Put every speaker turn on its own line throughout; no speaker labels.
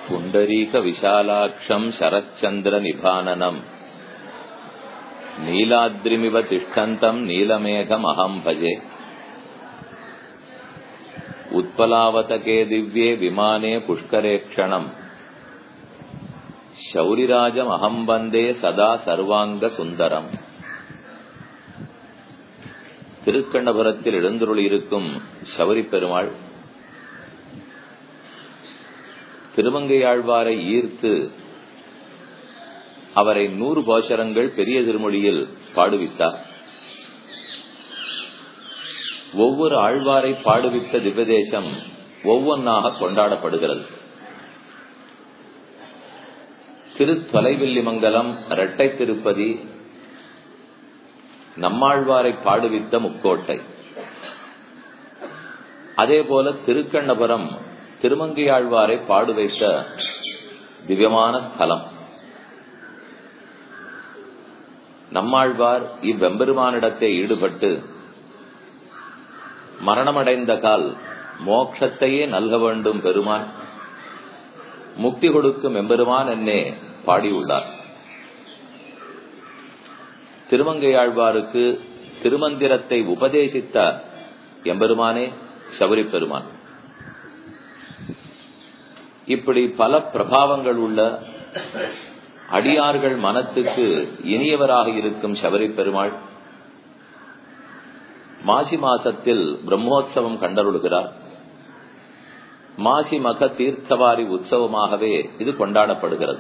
पुण्डरीकविशालाक्षम् शरश्चन्द्रनिभाननम् नीलाद्रिमिव तिष्ठन्तम् नीलमेघमहम् भजे उत्पलावतके दिव्ये विमाने पुष्करे क्षणम् शौरिराजमहम् वन्दे सदा சர்வாங்கசுந்தரம் திருக்கண்ணபுரத்தில் எழுந்துருளியிருக்கும் சபரி பெருமாள் திருமங்கையாழ்வாரை ஈர்த்து அவரை நூறு போஷரங்கள் பெரிய திருமொழியில் பாடுவித்தார் ஒவ்வொரு ஆழ்வாரை பாடுவித்த திவ்யதேசம் ஒவ்வொன்னாக கொண்டாடப்படுகிறது திரு தொலைவில்லிமங்கலம் இரட்டை திருப்பதி நம்மாழ்வாரை பாடுவித்த முக்கோட்டை அதே போல திருக்கண்ணபுரம் திருமங்கையாழ்வாரை பாடு வைத்த திவ்யமான ஸ்தலம் நம்மாழ்வார் இவ்வெம்பெருமானிடத்தை ஈடுபட்டு மரணமடைந்த கால் மோட்சத்தையே நல்க வேண்டும் பெருமான் முக்தி கொடுக்கும் எம்பெருமான் என்னே பாடியுள்ளார் திருமங்கையாழ்வாருக்கு திருமந்திரத்தை உபதேசித்த எம்பெருமானே சபரி பெருமான் இப்படி பல பிரபாவங்கள் உள்ள அடியார்கள் மனத்துக்கு இனியவராக இருக்கும் சபரி பெருமாள் மாசி மாசத்தில் பிரம்மோத்சவம் கண்டருளுகிறார் மாசி மக தீர்த்தவாரி உற்சவமாகவே இது கொண்டாடப்படுகிறது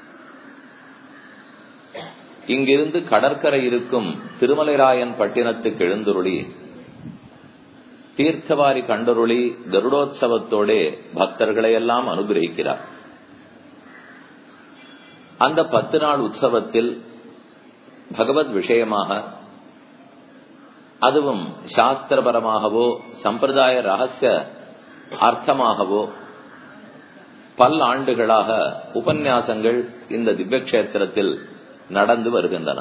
இங்கிருந்து கடற்கரை இருக்கும் திருமலைராயன் பட்டினத்துக்கு எழுந்துருளி தீர்த்தவாரி கண்டருளி கருடோத்சவத்தோட பக்தர்களை எல்லாம் அனுகிரகிக்கிறார் அந்த பத்து நாள் உற்சவத்தில் பகவத் விஷயமாக அதுவும் சாஸ்திரபரமாகவோ சம்பிரதாய ரகசிய அர்த்தமாகவோ பல் ஆண்டுகளாக உபன்யாசங்கள் இந்த திவ்ய கஷேத்திரத்தில் நடந்து வருகின்றன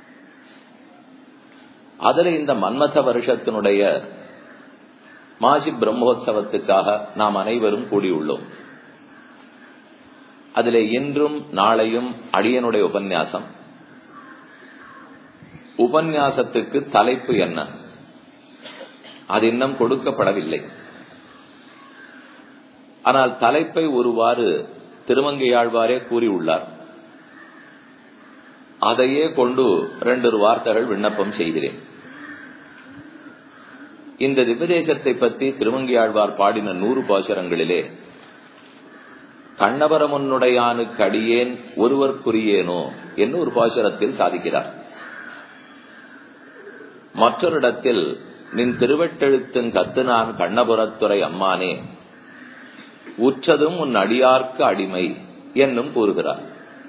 அதில் இந்த மன்மத வருஷத்தினுடைய மாசி பிரம்மோத்சவத்துக்காக நாம் அனைவரும் கூடியுள்ளோம் அதிலே இன்றும் நாளையும் அடியனுடைய உபன்யாசம் உபன்யாசத்துக்கு தலைப்பு என்ன அது இன்னும் கொடுக்கப்படவில்லை ஆனால் தலைப்பை ஒருவாறு திருமங்கையாழ்வாரே கூறியுள்ளார் அதையே கொண்டு ரெண்டு வார்த்தைகள் விண்ணப்பம் செய்கிறேன் இந்த திவ்யதேசத்தை பற்றி திருமங்கியாழ்வார் பாடின நூறு பாசுரங்களிலே கண்ணபரமுன்னுடையானுக்கு அடியேன் ஒருவர்க்குரியேனோ என்று ஒரு பாசுரத்தில் சாதிக்கிறார் மற்றொரு இடத்தில் நின் திருவெட்டெழுத்துங் கத்து நான் கண்ணபுரத்துறை அம்மானே உற்றதும் உன் அடியார்க்கு அடிமை என்னும் கூறுகிறார்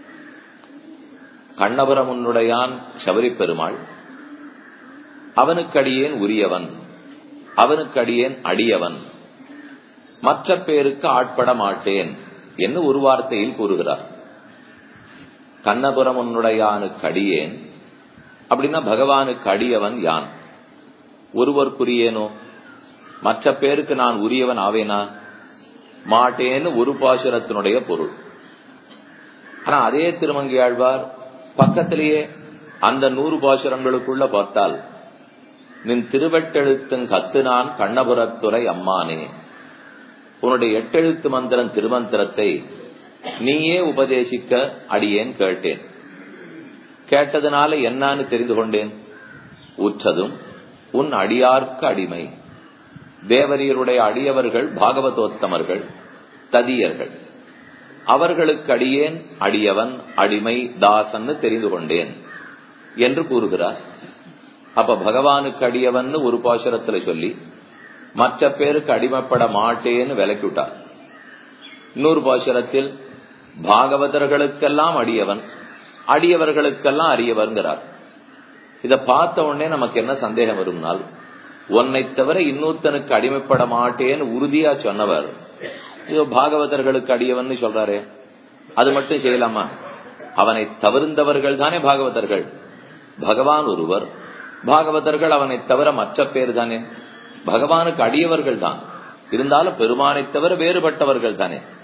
கண்ணபுரம் உன்னுடையான் சபரி பெருமாள் அவனுக்கடியேன் உரியவன் அவனுக்கடியேன் அடியவன் மற்ற பேருக்கு ஆட்பட மாட்டேன் என்று ஒரு வார்த்தையில் கூறுகிறார் கண்ணபுரம் உன்னுடையானுக்கு அடியேன் அப்படின்னா பகவானுக்கு அடியவன் யான் ஒருவருக்குரியேனோ மற்ற பேருக்கு நான் உரியவன் ஆவேனா மாட்டேன்னு ஒரு பாசுரத்தினுடைய பொருள் ஆனா அதே திருமங்கியாழ்வார் பக்கத்திலேயே அந்த நூறு பாசுரங்களுக்குள்ள பார்த்தால் நின் திருவெட்டெழுத்துங் கத்து நான் கண்ணபுரத்துறை அம்மானே உன்னுடைய எட்டெழுத்து மந்திரம் திருமந்திரத்தை நீயே உபதேசிக்க அடியேன் கேட்டேன் கேட்டதுனால என்னான்னு தெரிந்து கொண்டேன் உற்றதும் உன் அடியார்க்கு அடிமை தேவரியருடைய அடியவர்கள் பாகவதோத்தமர்கள் ததியர்கள் அவர்களுக்கு அடியேன் அடியவன் அடிமை தாசன்னு தெரிந்து கொண்டேன் என்று கூறுகிறார் அப்ப பகவானுக்கு அடியவன் ஒரு பாசுரத்துல சொல்லி மற்ற பேருக்கு அடிமைப்பட மாட்டேன்னு விலக்கிவிட்டார் இன்னொரு பாசுரத்தில் பாகவதர்களுக்கெல்லாம் அடியவன் அடியவர்களுக்கெல்லாம் அரியவர்கிறார் இத பார்த்த உடனே நமக்கு என்ன சந்தேகம் வரும்னால் உன்னை தவிர இன்னொருத்தனுக்கு அடிமைப்பட மாட்டேன்னு உறுதியா சொன்னவர் இதோ பாகவதர்களுக்கு அடியவன் சொல்றாரே அது மட்டும் செய்யலாமா அவனை தவிர்ந்தவர்கள் தானே பாகவதர்கள் பகவான் ஒருவர் பாகவதர்கள் அவனை தவிர மற்ற பேர் தானே பகவானுக்கு அடியவர்கள் தான் இருந்தாலும் பெருமானை தவிர வேறுபட்டவர்கள் தானே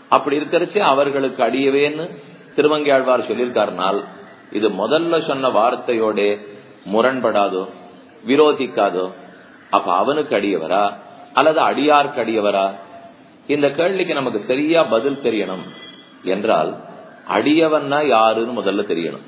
அப்படி இருக்கிறச்சு அவர்களுக்கு அடியவேன்னு திருவங்கியாழ்வார் சொல்லியிருக்காருனால் இது முதல்ல சொன்ன வார்த்தையோட முரண்படாதோ விரோதிக்காதோ அப்ப அவனுக்கு அடியவரா அல்லது அடியாருக்கு அடியவரா இந்த கேள்விக்கு நமக்கு சரியா பதில் தெரியணும் என்றால் அடியவன்னா யாருன்னு முதல்ல தெரியணும்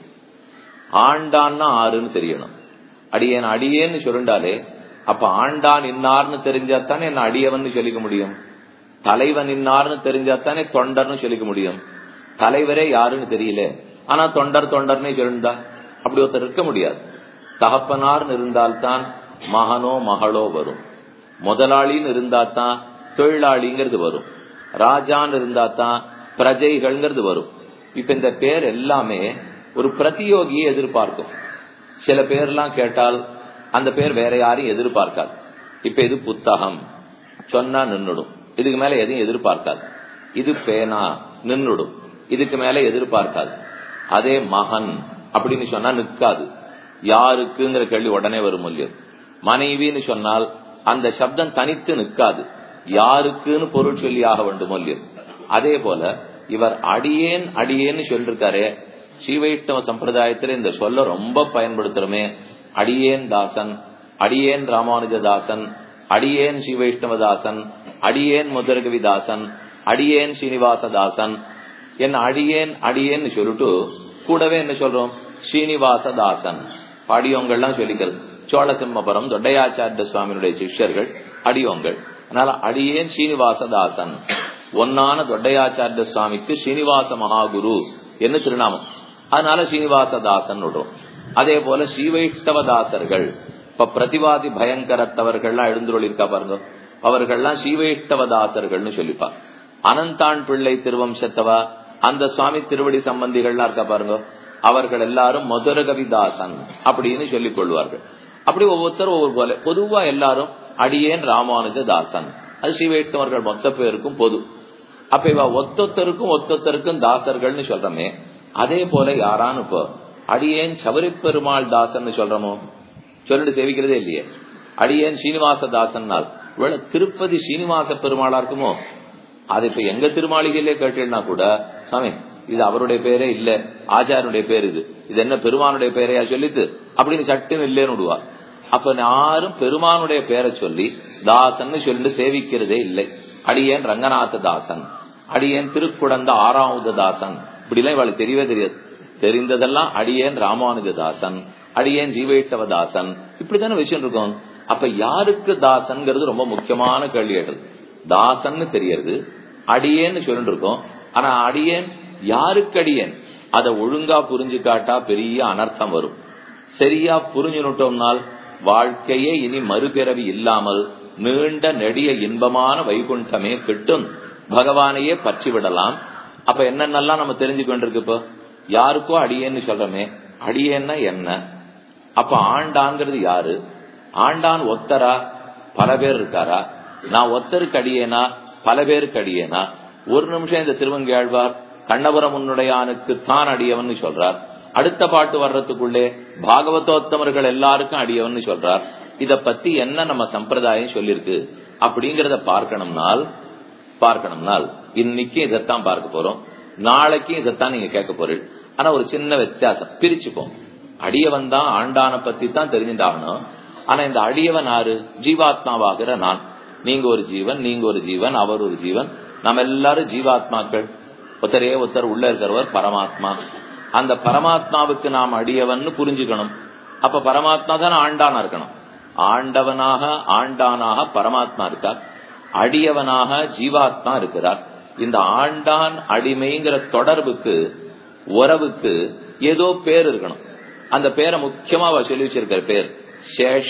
ஆண்டான்னா ஆறுன்னு தெரியணும் அடியேன் அடியேன்னு சொல்லிண்டாலே அப்ப ஆண்டான் இன்னார்னு தெரிஞ்சாத்தானே என்ன அடியவன் சொல்லிக்க முடியும் தலைவன் இன்னார்னு தெரிஞ்சாத்தானே தொண்டர்னு சொல்லிக்க முடியும் தலைவரே யாருன்னு தெரியல ஆனா தொண்டர் தொண்டர்னே சொல்லிருந்தா அப்படி ஒருத்தர் இருக்க முடியாது தகப்பனார்னு இருந்தால்தான் மகனோ மகளோ வரும் முதலாளின்னு இருந்தா தான் தொழிலாளிங்கிறது வரும் ராஜான்னு இருந்தா தான் பிரஜைகள்ங்கிறது வரும் இப்ப இந்த பேர் எல்லாமே ஒரு பிரதியோகியை எதிர்பார்க்கும் சில பேர்லாம் கேட்டால் அந்த பேர் வேற யாரையும் எதிர்பார்க்காது இப்ப இது புத்தகம் சொன்னா நின்னுடும் இதுக்கு மேல எதையும் எதிர்பார்க்காது இது பேனா நின்னுடும் இதுக்கு மேல எதிர்பார்க்காது அதே மகன் அப்படின்னு சொன்னா நிற்காது யாருக்குங்கிற கேள்வி உடனே வரும் இல்லையோ மனைவின்னு சொன்னால் அந்த சப்தம் தனித்து நிற்காது யாருக்குன்னு பொருள் சொல்லி ஆக வேண்டும் இல்லையோ அதே போல இவர் அடியேன் அடியேன்னு சொல்லிருக்காரு ஸ்ரீவைஷ்ணவ சம்பிரதாயத்துல இந்த சொல்ல ரொம்ப பயன்படுத்துறோமே அடியேன் தாசன் அடியேன் ராமானுஜதாசன் அடியேன் ஸ்ரீவைஷ்ணவதாசன் அடியேன் முதர்கவிதாசன் அடியேன் ஸ்ரீனிவாசதாசன் என்ன அடியேன் அடியேன்னு சொல்லிட்டு கூடவே என்ன சொல்றோம் ஸ்ரீனிவாசதாசன் அடியோங்கள்லாம் சொல்லிக்கிறது சோழசிம்மபுரம் தொண்டையாச்சாரிய சுவாமியினுடைய சிஷ்யர்கள் அடியோங்கள் அதனால அடியேன் ஸ்ரீனிவாசதாசன் ஒன்னான தொண்டையாச்சாரிய சுவாமிக்கு ஸ்ரீனிவாச மகாகுரு என்ன திருநாமம் அதனால ஸ்ரீனிவாசதாசன் விடுறோம் அதே போல ஸ்ரீவைஷ்ணவதாசர்கள் இப்ப பிரதிவாதி பயங்கரத்தவர்கள்லாம் எழுந்துருளிருக்கா பாருங்க அவர்கள்லாம் ஸ்ரீவைஷ்ணவதாசர்கள்னு சொல்லிப்பா அனந்தான் பிள்ளை திருவம்சத்தவா அந்த சுவாமி திருவடி சம்பந்திகள்லாம் இருக்கா பாருங்க அவர்கள் எல்லாரும் மதுரகவிதாசன் அப்படின்னு சொல்லிக் கொள்வார்கள் அப்படி ஒவ்வொருத்தரும் ஒவ்வொரு போல பொதுவா எல்லாரும் அடியேன் ராமானுஜ தாசன் அது ஸ்ரீவைஷ்ணவர்கள் மொத்த பேருக்கும் பொது அப்ப இவ ஒத்தொத்தருக்கும் ஒத்தொத்தருக்கும் தாசர்கள்னு சொல்றமே அதே போல யாரான்னு இப்போ அடியேன் சபரி பெருமாள் தாசன் சொல்றமோ சொல்லிட்டு சேவிக்கிறதே இல்லையே அடியேன் ஸ்ரீனிவாச தாசன்னால் திருப்பதி ஸ்ரீனிவாச பெருமாளா இருக்குமோ அது இப்ப எங்க திருமாளிகையிலே கேட்டீங்கன்னா கூட சாமி இது அவருடைய பேரே இல்ல ஆச்சாரனுடைய பேர் இது இது என்ன பெருமானுடைய பேரையா சொல்லித்து அப்படின்னு சட்டுன்னு இல்லேன்னு விடுவா அப்ப யாரும் பெருமானுடைய பேரை சொல்லி தாசன் சொல்லிட்டு சேவிக்கிறதே இல்லை அடியேன் ரங்கநாத தாசன் அடியேன் திருக்குடந்த ஆறாவது தாசன் இப்படி எல்லாம் இவளுக்கு தெரியவே தெரியாது தெரிந்ததெல்லாம் அடியேன் ராமானுஜதாசன் அடியேன் ஜீவைட்டவ தாசன் இப்படித்தானே விஷயம் இருக்கும் அப்ப யாருக்கு தாசன்ங்கிறது ரொம்ப முக்கியமான கேள்வி கேட்டது தாசன்னு தெரியறது அடியேன்னு சொல்லிட்டு இருக்கோம் ஆனா அடியேன் யாருக்கு அடியேன் அதை ஒழுங்கா புரிஞ்சு காட்டா பெரிய அனர்த்தம் வரும் சரியா புரிஞ்சுனுட்டோம்னால் வாழ்க்கையே இனி மறுபிறவி இல்லாமல் நீண்ட நெடிய இன்பமான வைகுண்டமே கிட்டும் பகவானையே பற்றி விடலாம் அப்ப என்னென்னலாம் நம்ம தெரிஞ்சு கொண்டிருக்கு இப்போ யாருக்கோ அடியேன்னு சொல்றமே அடியேன்னா என்ன அப்ப ஆண்டாங்கிறது யாரு ஆண்டான் ஒத்தரா பல பேர் இருக்காரா நான் ஒத்தருக்கு அடியேனா பல பேருக்கு அடியேனா ஒரு நிமிஷம் இந்த திருவங்கியாழ்வார் கண்ணபுரம் உன்னுடையானுக்கு தான் அடியவன் சொல்றார் அடுத்த பாட்டு வர்றதுக்குள்ளே பாகவதோத்தமர்கள் எல்லாருக்கும் அடியவன் சொல்றார் இத பத்தி என்ன நம்ம சம்பிரதாயம் சொல்லிருக்கு அப்படிங்கறத பார்க்கணும்னால் பார்க்கணும்னால் இன்னைக்கு இதைத்தான் பார்க்க போறோம் நாளைக்கு இதைத்தான் நீங்க கேட்க போறீங்க ஆனா ஒரு சின்ன வித்தியாசம் பிரிச்சுப்போம் அடியவன் தான் ஆண்டான பத்தி தான் தெரிஞ்சுட்டாகணும் ஆனா இந்த அடியவன் ஆறு ஜீவாத்மாவாகிற நான் நீங்க ஒரு ஜீவன் நீங்க ஒரு ஜீவன் அவர் ஒரு ஜீவன் நம்ம எல்லாரும் ஜீவாத்மாக்கள் ஒருத்தரே ஒருத்தர் உள்ள இருக்கிறவர் பரமாத்மா அந்த பரமாத்மாவுக்கு நாம் அடியவன் புரிஞ்சுக்கணும் அப்ப பரமாத்மா தான் ஆண்டானா இருக்கணும் ஆண்டவனாக ஆண்டானாக பரமாத்மா இருக்கார் அடியவனாக ஜீவாத்மா இருக்கிறார் இந்த ஆண்டான் அடிமைங்கிற தொடர்புக்கு உறவுக்கு ஏதோ பேர் இருக்கணும் அந்த பேரை முக்கியமா சொல்லி வச்சிருக்கிற பேர் சேஷ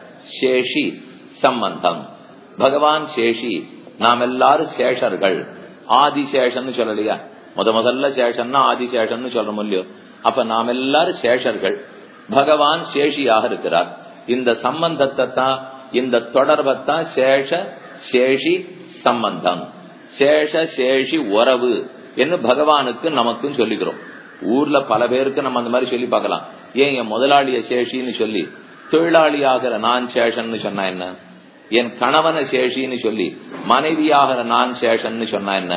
சேஷி சம்பந்தம் பகவான் சேஷி நாம் எல்லாரும் சேஷர்கள் ஆதிசேஷன் சொல்லலையா முத முதல்ல சேஷன்னா ஆதிசேஷன் சொல்றோம் இல்லையோ அப்ப நாம் எல்லாரும் சேஷர்கள் பகவான் சேஷியாக இருக்கிறார் இந்த சம்பந்தத்தை தான் இந்த தொடர்பத்தான் சேஷ சேஷி சம்பந்தம் சேஷ சேஷி உறவு என்று பகவானுக்கு நமக்கும் சொல்லிக்கிறோம் ஊர்ல பல பேருக்கு நம்ம அந்த மாதிரி சொல்லி பார்க்கலாம் ஏன் என் முதலாளிய சேஷின்னு சொல்லி தொழிலாளியாகிற நான் சேஷன்னு சொன்னா என்ன என் கணவன சேஷின்னு சொல்லி மனைவியாகிற நான் சேஷன்னு சொன்னா என்ன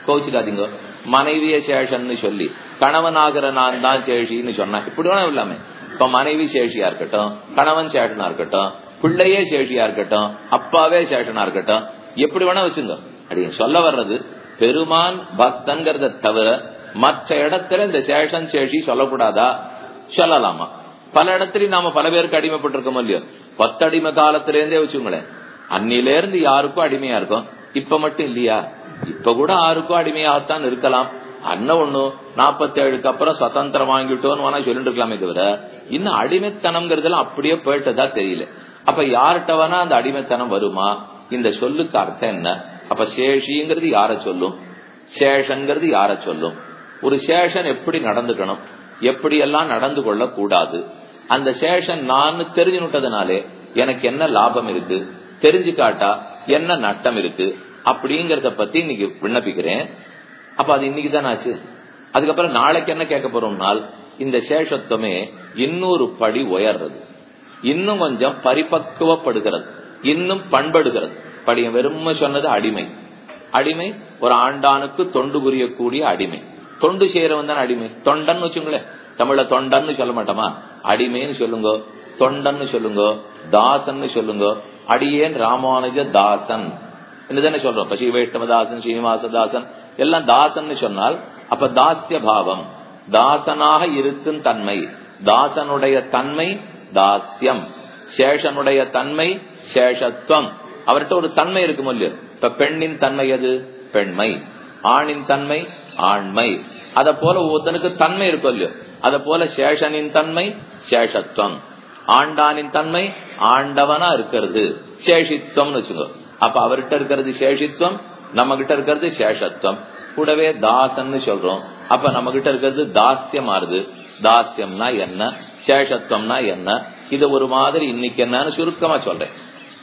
கோச்சிக்காதீங்க மனைவிய சேஷன்னு சொல்லி கணவனாகிற நான் தான் சேஷின்னு சொன்னா இப்படி வேணா இல்லாம இப்ப மனைவி சேஷியா இருக்கட்டும் கணவன் சேஷனா இருக்கட்டும் பிள்ளையே சேஷியா இருக்கட்டும் அப்பாவே சேஷனா இருக்கட்டும் எப்படி வேணா வச்சுங்க அப்படி சொல்ல வர்றது பெருமான் பக்தன்கிறத தவிர மற்ற இடத்துல இந்த சேஷன் சேஷி சொல்லக்கூடாதா சொல்லலாமா பல இடத்துலயும் நாம பல பேருக்கு அடிமைப்பட்டிருக்கோம் இல்லையோ பத்தடிமை காலத்துல இருந்தே வச்சுங்களேன் அன்னில இருந்து யாருக்கும் அடிமையா இருக்கும் இப்ப மட்டும் இல்லையா இப்ப கூட யாருக்கும் அடிமையாகத்தான் இருக்கலாம் அண்ணன் ஒண்ணு நாற்பத்தி ஏழுக்கு அப்புறம் சுதந்திரம் வாங்கிட்டோன்னு வேணா சொல்லிட்டு இருக்கலாமே தவிர இன்னும் அடிமைத்தனம்ங்கிறதுலாம் அப்படியே போயிட்டதா தெரியல அப்ப யார்கிட்ட வேணா அந்த அடிமைத்தனம் வருமா இந்த சொல்லுக்கு அர்த்தம் என்ன அப்ப சேஷிங்கிறது யார சொல்லும் சேஷங்கிறது யார சொல்லும் ஒரு சேஷன் எப்படி நடந்துக்கணும் எப்படி எல்லாம் நடந்து கொள்ள கூடாது அந்த சேஷன் நான் தெரிஞ்சுட்டதுனாலே எனக்கு என்ன லாபம் இருக்கு தெரிஞ்சுக்காட்டா என்ன நட்டம் இருக்கு அப்படிங்கறத பத்தி இன்னைக்கு விண்ணப்பிக்கிறேன் அப்ப அது இன்னைக்கு தானே ஆச்சு அதுக்கப்புறம் நாளைக்கு என்ன கேட்க போறோம்னால் இந்த சேஷத்துவமே இன்னொரு படி உயர்றது இன்னும் கொஞ்சம் பரிபக்குவப்படுகிறது இன்னும் பண்படுகிறது படியும் வெறும சொன்னது அடிமை அடிமை ஒரு ஆண்டானுக்கு தொண்டு புரியக்கூடிய அடிமை தொண்டு செய்யறவன் தான் அடிமை தொண்டன் வச்சுங்களேன் தமிழ்ல தொண்டன்னு சொல்ல மாட்டோமா அடிமைன்னு சொல்லுங்க தொண்டன்னு சொல்லுங்க தாசன்னு சொல்லுங்க அடியேன் ராமானுஜ தாசன் தானே சொல்றோம் இப்ப ஸ்ரீவைஷ்ணவ தாசன் ஸ்ரீனிவாச தாசன் எல்லாம் தாசன்னு சொன்னால் அப்ப தாசிய பாவம் தாசனாக இருக்கும் தன்மை தாசனுடைய தன்மை தாஸ்யம் சேஷனுடைய தன்மை சேஷத்துவம் அவர்கிட்ட ஒரு தன்மை இருக்கும் இல்லையோ இப்ப பெண்ணின் தன்மை எது பெண்மை ஆணின் தன்மை ஆண்மை அத போல ஒருத்தனுக்கு தன்மை இருக்கும் இல்லையோ அத போல சேஷனின் தன்மை சேஷத்துவம் ஆண்டானின் தன்மை ஆண்டவனா இருக்கிறது சேஷித்துவம்னு வச்சுக்கோ அப்ப அவர்கிட்ட இருக்கிறது சேஷித்துவம் நம்ம கிட்ட இருக்கிறது சேஷத்துவம் கூடவே தாசன்னு சொல்றோம் அப்ப நம்ம கிட்ட இருக்கிறது தாஸ்யம் ஆறுது தாஸ்யம்னா என்ன சேஷத்துவம்னா என்ன இது ஒரு மாதிரி இன்னைக்கு என்னன்னு சுருக்கமா சொல்றேன்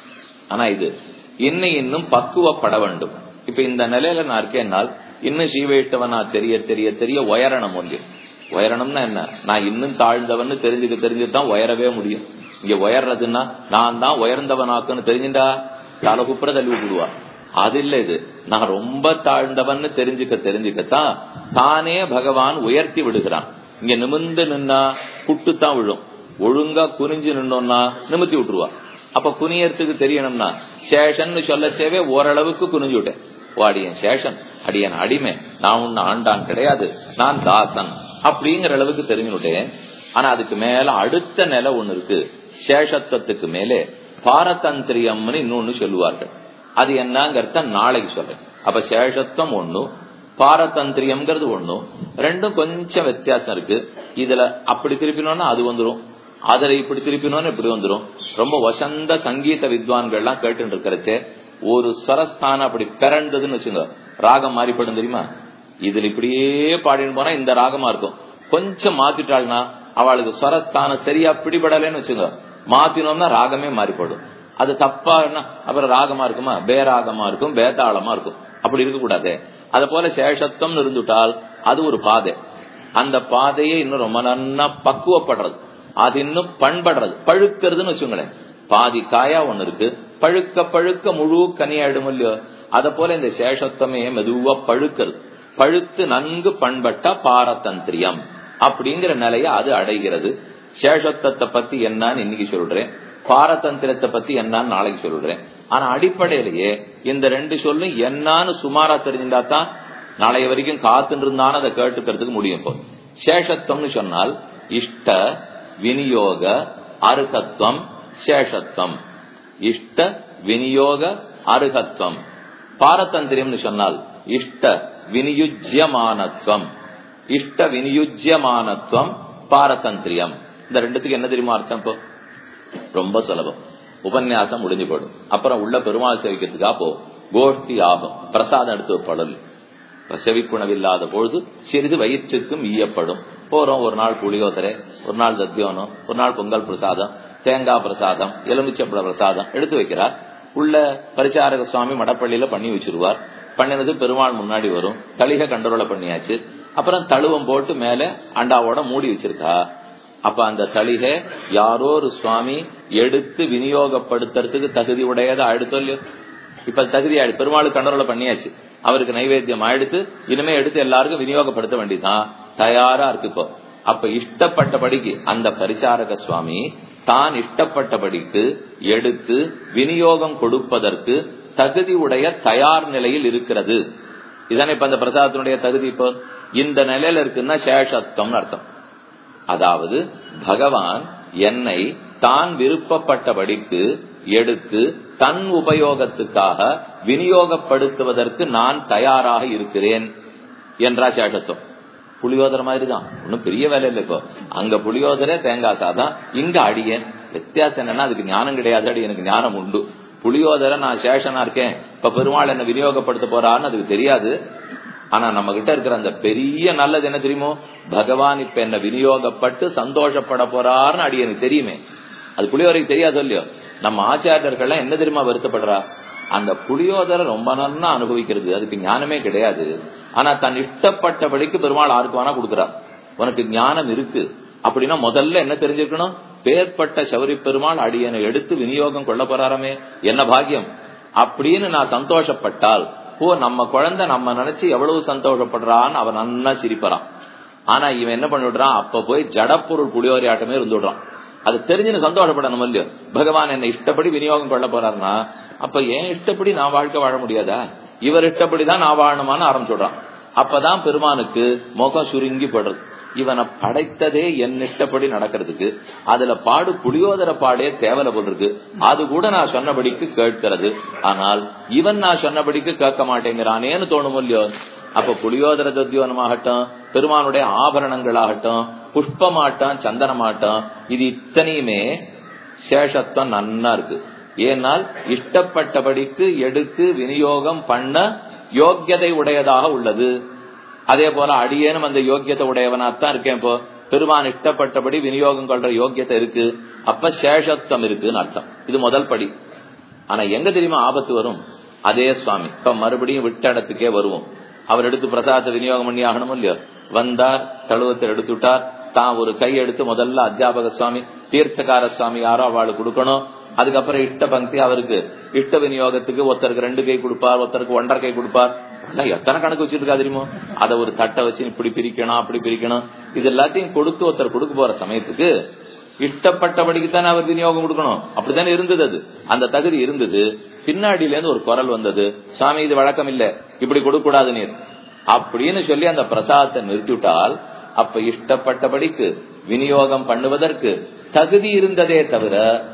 ஆனா இது இன்னும் இன்னும் பக்குவப்பட வேண்டும் இப்ப இந்த நிலையில நான் இருக்கேன்னால் இன்னும் சீவையிட்டவன் நான் தெரிய தெரிய தெரிய உயரணம் ஒன்று உயரணும்னா என்ன நான் இன்னும் தாழ்ந்தவன்னு தெரிஞ்சுக்க தெரிஞ்சுதான் உயரவே முடியும் இங்க உயர்றதுன்னா நான் தான் உயர்ந்தவனாக்குன்னு தெரிஞ்சுட்டா தலை குப்புற தள்ளி விடுவா அது இல்ல இது நான் ரொம்ப தாழ்ந்தவன்னு தெரிஞ்சுக்க தெரிஞ்சுக்கத்தான் தானே பகவான் உயர்த்தி விடுகிறான் இங்க நிமிந்து நின்னா குட்டுத்தான் விழும் ஒழுங்கா குனிஞ்சு நின்னோம்னா நிமித்தி விட்டுருவா அப்ப குனியறதுக்கு தெரியணும்னா சேஷன் சொல்லச்சேவே ஓரளவுக்கு குனிஞ்சு விட்டேன் ஓ அடியன் சேஷன் அடியன் அடிமை நான் உன்ன ஆண்டான் கிடையாது நான் தாசன் அப்படிங்கிற அளவுக்கு தெரிஞ்சுட்டேன் ஆனா அதுக்கு மேல அடுத்த நிலை ஒண்ணு இருக்கு சேஷத்துவத்துக்கு மேலே பாரதந்திரியம்னு இன்னொன்னு சொல்லுவார்கள் அது என்னங்கறத நாளைக்கு சொல்றேன் அப்ப சேஷத்துவம் ஒண்ணு பாரதந்திரியம்ங்கிறது ஒண்ணு ரெண்டும் கொஞ்சம் வித்தியாசம் இருக்கு இதுல அப்படி திருப்பினோம்னா அது வந்துரும் அதுல இப்படி திருப்பினோன்னு இப்படி வந்துரும் ரொம்ப வசந்த சங்கீத வித்வான்கள்லாம் கேட்டு இருக்கிறச்சே ஒரு ஸ்வரஸ்தானம் அப்படி பிறந்ததுன்னு வச்சுங்க ராகம் மாறிப்படும் தெரியுமா இதுல இப்படியே பாடின்னு போனா இந்த ராகமா இருக்கும் கொஞ்சம் மாத்திட்டாள்னா அவளுக்கு ஸ்வரஸ்தானம் சரியா பிடிபடலன்னு வச்சுங்க மாத்தினோம்னா ராகமே மாறிப்படும் அது தப்பா அப்புறம் ராகமா இருக்குமா பேராகமா இருக்கும் பேதாளமா இருக்கும் அப்படி இருக்க கூடாது அத போல சேஷத்துவம் இருந்துட்டால் அது ஒரு பாதை அந்த பாதையை இன்னும் ரொம்ப நன்னா பக்குவப்படுறது அது இன்னும் பண்படுறது பழுக்கிறதுன்னு வச்சுங்களேன் பாதி காயா ஒண்ணு இருக்கு பழுக்க பழுக்க முழு கனியாயிடும் இல்லையோ அத போல இந்த சேஷத்துவமே மெதுவா பழுக்கிறது பழுத்து நன்கு பண்பட்ட பாரதந்திரியம் அப்படிங்கிற நிலைய அது அடைகிறது சேஷத்துவத்தை பத்தி என்னன்னு இன்னைக்கு சொல்றேன் பாரதந்திரத்தை பத்தி என்னன்னு நாளைக்கு சொல்றேன் ஆனா அடிப்படையிலேயே இந்த ரெண்டு சொல்லும் என்னன்னு சுமாரா தெரிஞ்சிருந்தா தான் நாளைய வரைக்கும் காத்துட்டு இருந்தான்னு அதை கேட்டுக்கிறதுக்கு முடியும் இப்போ சேஷத்துவம்னு சொன்னால் இஷ்ட விநியோக அருகத்துவம் சேஷத்துவம் இஷ்ட விநியோக அருகத்துவம் பாரதந்திரியம்னு சொன்னால் இஷ்ட வினியுஜ்யமானத்துவம் இஷ்ட வினியுஜ்யமானத்துவம் பாரதந்திரியம் இந்த ரெண்டுத்துக்கு என்ன தெரியுமா அர்த்தம் இப்போ ரொம்ப சுலபம் உபன்யாசம் முடிஞ்சு போடும் அப்புறம் உள்ள பெருமாள் சேவிக்கிறதுக்கா போ கோஷ்டி ஆகும் பிரசாதம் எடுத்து படல் செவிப்புணவில்லாத பொழுது சிறிது வயிற்றுக்கும் ஈயப்படும் போறோம் ஒரு நாள் புளியோதரை ஒரு நாள் தத்தியோனம் ஒரு நாள் பொங்கல் பிரசாதம் தேங்காய் பிரசாதம் எலுமிச்சப்பட பிரசாதம் எடுத்து வைக்கிறார் உள்ள பரிச்சாரக சுவாமி மடப்பள்ளியில பண்ணி வச்சிருவார் பண்ணினது பெருமாள் முன்னாடி வரும் தளிக கண்டரோல பண்ணியாச்சு அப்புறம் தழுவம் போட்டு மேல அண்டாவோட மூடி வச்சிருக்கா அப்ப அந்த தளிகை யாரோ ஒரு சுவாமி எடுத்து விநியோகப்படுத்துறதுக்கு தகுதி உடையதா அடுத்தோ இல்லையோ இப்ப தகுதி ஆயிடு பெருமாள் கண்டரோல பண்ணியாச்சு அவருக்கு நைவேத்தியம் ஆயிடுத்து இனிமே எடுத்து எல்லாருக்கும் விநியோகப்படுத்த வேண்டியதுதான் தயாரா இருக்கு இப்போ அப்ப இஷ்டப்பட்டபடிக்கு அந்த பரிசாரக சுவாமி தான் இஷ்டப்பட்டபடிக்கு எடுத்து விநியோகம் கொடுப்பதற்கு தகுதி உடைய தயார் நிலையில் இருக்கிறது இதானே இப்ப அந்த பிரசாதத்தினுடைய தகுதி இப்போ இந்த நிலையில இருக்குன்னா சேஷத்துவம்னு அர்த்தம் அதாவது பகவான் என்னை தான் விருப்பப்பட்டபடிக்கு எடுத்து தன் உபயோகத்துக்காக விநியோகப்படுத்துவதற்கு நான் தயாராக இருக்கிறேன் என்றா சேஷத்துவம் புளியோதரை மாதிரி தான் ஒன்னும் பெரிய வேலை இல்லை இப்போ அங்க புளியோதரை தேங்காய் சாதம் இங்க அடியேன் வித்தியாசம் என்னன்னா அதுக்கு ஞானம் கிடையாது அடி எனக்கு ஞானம் உண்டு புளியோதரை நான் சேஷனா இருக்கேன் இப்ப பெருமாள் என்ன விநியோகப்படுத்த போறான்னு அதுக்கு தெரியாது ஆனா நம்ம கிட்ட இருக்கிற அந்த பெரிய நல்லது என்ன தெரியுமோ பகவான் இப்ப என்ன விநியோகப்பட்டு சந்தோஷப்பட போறாருன்னு அடி எனக்கு தெரியுமே அது புளியோதரைக்கு தெரியாது இல்லையோ நம்ம ஆச்சாரியர்கள்லாம் என்ன தெரியுமா வருத்தப்படுறா அந்த புளியோதரை ரொம்ப நல்லா அனுபவிக்கிறது அதுக்கு ஞானமே கிடையாது ஆனா தன் இஷ்டப்பட்டபடிக்கு பெருமாள் ஆருக்கு வேணா கொடுக்குறார் உனக்கு ஞானம் இருக்கு அப்படின்னா முதல்ல என்ன தெரிஞ்சிருக்கணும் பேர்பட்ட சௌரி பெருமாள் அடியனை எடுத்து விநியோகம் கொள்ள போறாரமே என்ன பாக்கியம் அப்படின்னு நான் சந்தோஷப்பட்டால் ஓ நம்ம குழந்தை நம்ம நினைச்சு எவ்வளவு சந்தோஷப்படுறான்னு அவன் நன்னா சிரிப்பறான் ஆனா இவன் என்ன பண்ணிவிடுறான் அப்ப போய் ஜடப்பொருள் புளியோரி ஆட்டமே இருந்துடுறான் அது தெரிஞ்சுன்னு சந்தோஷப்படணும் இல்லையோ பகவான் என்ன இஷ்டப்படி விநியோகம் கொள்ள போறாருன்னா அப்ப ஏன் இஷ்டப்படி நான் வாழ்க்கை வாழ முடியாதா இவர் இஷ்டப்படிதான் நான் வாழணுமான்னு ஆரம்பிச்சுடுறான் அப்பதான் பெருமானுக்கு முகம் சுருங்கி படுறது இவனை படைத்ததே என் இஷ்டப்படி நடக்கிறதுக்கு அதுல பாடு புளியோதர பாடே தேவலை போல் இருக்கு அது கூட நான் சொன்னபடிக்கு கேட்கிறது ஆனால் இவன் நான் சொன்னபடிக்கு கேட்க மாட்டேங்கிறானேன்னு தோணும் இல்லையோ அப்ப புளியோதர தத்யோனமாகட்டும் பெருமானுடைய ஆபரணங்களாகட்டும் புஷ்பமாட்டம் சந்தனமாட்டம் இது இத்தனையுமே சேஷத்துவம் நன்னா இருக்கு ஏனால் இஷ்டப்பட்டபடிக்கு எடுத்து விநியோகம் பண்ண யோக்கியதை உடையதாக உள்ளது அதே போல அடியேனும் அந்த யோக்கியத்தை உடையவனாத்தான் இருக்கேன் இப்போ பெருமான் இஷ்டப்பட்டபடி விநியோகம் கொள்ற யோக்கியத்தை இருக்கு அப்ப சேஷத்துவம் இருக்குன்னு அர்த்தம் இது முதல் படி ஆனா எங்க தெரியுமா ஆபத்து வரும் அதே சுவாமி இப்ப மறுபடியும் விட்ட இடத்துக்கே வருவோம் அவர் எடுத்து பிரசாதத்தை விநியோகம் பண்ணி ஆகணும் இல்லையோ வந்தார் தழுவத்தை எடுத்துட்டார் தான் ஒரு கை எடுத்து முதல்ல அத்தியாபக சுவாமி தீர்த்தகார சுவாமி யாரோ அவளுக்கு கொடுக்கணும் அதுக்கப்புறம் இஷ்ட பங்கி அவருக்கு இஷ்ட விநியோகத்துக்கு ஒருத்தருக்கு ரெண்டு கை கொடுப்பார் ஒருத்தருக்கு ஒன்றரை கை கொடுப்பார் எத்தனை கணக்கு வச்சிருக்கா தெரியுமோ அதை ஒரு தட்டை வச்சு இப்படி பிரிக்கணும் அப்படி பிரிக்கணும் இது எல்லாத்தையும் கொடுத்து ஒருத்தர் கொடுக்க போற சமயத்துக்கு இஷ்டப்பட்டபடிக்கு தானே அவர் விநியோகம் கொடுக்கணும் அப்படித்தானே இருந்தது அது அந்த தகுதி இருந்தது பின்னாடியில இருந்து ஒரு குரல் வந்தது சுவாமி இது வழக்கம் இல்ல இப்படி கொடுக்க கூடாது நீர் அப்படின்னு சொல்லி அந்த பிரசாதத்தை நிறுத்திவிட்டால் அப்ப இஷ்டப்பட்டபடிக்கு விநியோகம் பண்ணுவதற்கு தகுதி இருந்ததே தவிர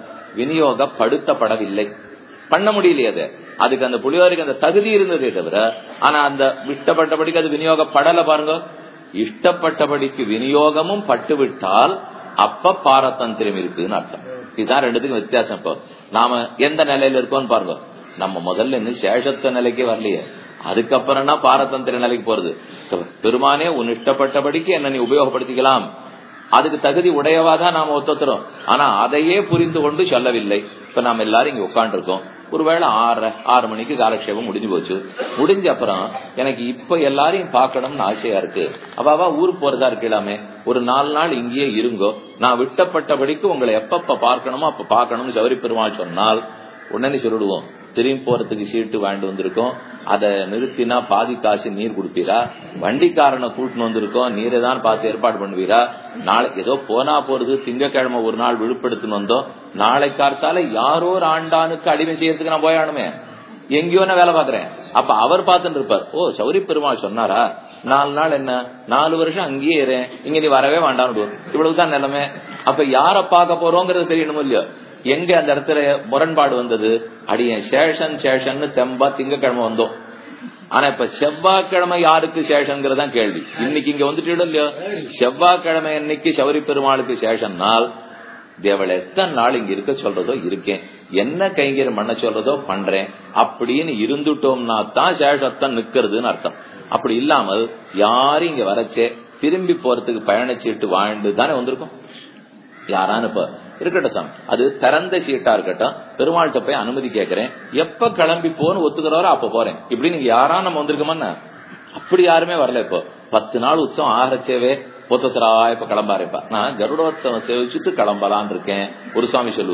விநியோகப்படுத்தப்படவில்லை பண்ண முடியலையே அது அதுக்கு அந்த புளியோருக்கு அந்த தகுதி இருந்ததே தவிர ஆனா அந்த இஷ்டப்பட்டபடிக்கு அது விநியோகப்படல பாருங்க இஷ்டப்பட்டபடிக்கு விநியோகமும் பட்டுவிட்டால் அப்ப பாரதந்திரம் இருக்குன்னு அர்த்தம் இதுதான் ரெண்டுத்துக்கும் வித்தியாசம் இப்போ நாம எந்த நிலையில இருக்கோம்னு பாருங்க நம்ம முதல்ல இன்னும் சேஷத்துவ நிலைக்கு வரலையே அதுக்கப்புறம் தான் பாரதந்திர நிலைக்கு போறது பெருமானே உன் இஷ்டப்பட்டபடிக்கு என்ன நீ உபயோகப்படுத்திக்கலாம் அதுக்கு தகுதி உடையவாதான் நாம ஒத்துறோம் ஆனா அதையே புரிந்து கொண்டு சொல்லவில்லை இப்ப நாம எல்லாரும் இங்க உட்காந்துருக்கோம் ஒருவேளை ஆறு ஆறு மணிக்கு காலக்ஷேபம் முடிஞ்சு போச்சு முடிஞ்ச அப்புறம் எனக்கு இப்ப எல்லாரையும் பார்க்கணும்னு ஆசையா இருக்கு அவாவா ஊருக்கு போறதா இருக்கலாமே ஒரு நாலு நாள் இங்கேயே இருங்கோ நான் விட்டப்பட்டபடிக்கு உங்களை எப்பப்ப பார்க்கணுமோ அப்ப பார்க்கணும்னு சௌரி பெருமாள் சொன்னால் உடனே சொல்லிடுவோம் திரும்பி போறதுக்கு சீட்டு வாங்கிட்டு வந்திருக்கோம் அதை நிறுத்தினா பாதி காசு நீர் கொடுப்பீரா வண்டிக்காரனை கூட்டின்னு வந்திருக்கோம் நீரை தான் பார்த்து ஏற்பாடு பண்ணுவீரா நாளை ஏதோ போனா போறது திங்கக்கிழமை ஒரு நாள் விழுப்படுத்துன்னு வந்தோம் நாளை கார்த்தால யாரோ ஒரு ஆண்டானுக்கு அடிமை செய்யறதுக்கு நான் போயானுமே எங்கேயோ நான் வேலை பாக்குறேன் அப்ப அவர் பார்த்துட்டு இருப்பார் ஓ சௌரி பெருமாள் சொன்னாரா நாலு நாள் என்ன நாலு வருஷம் அங்கேயே இருறேன் இங்க நீ வரவே வேண்டாம் இவ்வளவுதான் நிலைமை அப்ப யார பார்க்க போறோங்கிறது தெரியணும் இல்லையோ எங்க அந்த இடத்துல முரண்பாடு வந்தது அடியன் சேஷன் சேஷன்னு தெம்பா திங்கக்கிழமை வந்தோம் ஆனா இப்ப செவ்வாய்க்கிழமை யாருக்கு சேஷங்கிறதான் கேள்வி இன்னைக்கு இங்க வந்துட்டு இல்லையோ செவ்வாய்க்கிழமை அன்னைக்கு சௌரி பெருமாளுக்கு சேஷன்னால் தேவளை எத்தனை நாள் இங்க இருக்க சொல்றதோ இருக்கேன் என்ன கைங்கரம் பண்ண சொல்றதோ பண்றேன் அப்படின்னு இருந்துட்டோம்னா தான் சேஷத்தான் நிக்கிறதுன்னு அர்த்தம் அப்படி இல்லாமல் யாரும் இங்க வரச்சே திரும்பி போறதுக்கு பயணச்சீட்டு வாழ்ந்து தானே வந்திருக்கும் யாரான்னு இப்ப இருக்கட்டும் சாமி அது திறந்த சீட்டா இருக்கட்டும் பெருமாள்கிட்ட போய் அனுமதி கேட்கிறேன் எப்ப கிளம்பி போன்னு ஒத்துக்கிறாரோ அப்ப போறேன் இப்படி நீங்க யாரா நம்ம வந்திருக்கோம்னா அப்படி யாருமே வரல இப்போ பத்து நாள் உற்சவம் ஆகிறச்சேவே ஒத்தத்தரா இப்ப கிளம்பாருப்பா நான் கருடோத்சவம் சேவிச்சுட்டு கிளம்பலான் இருக்கேன் ஒரு சுவாமி சொல்லுவார்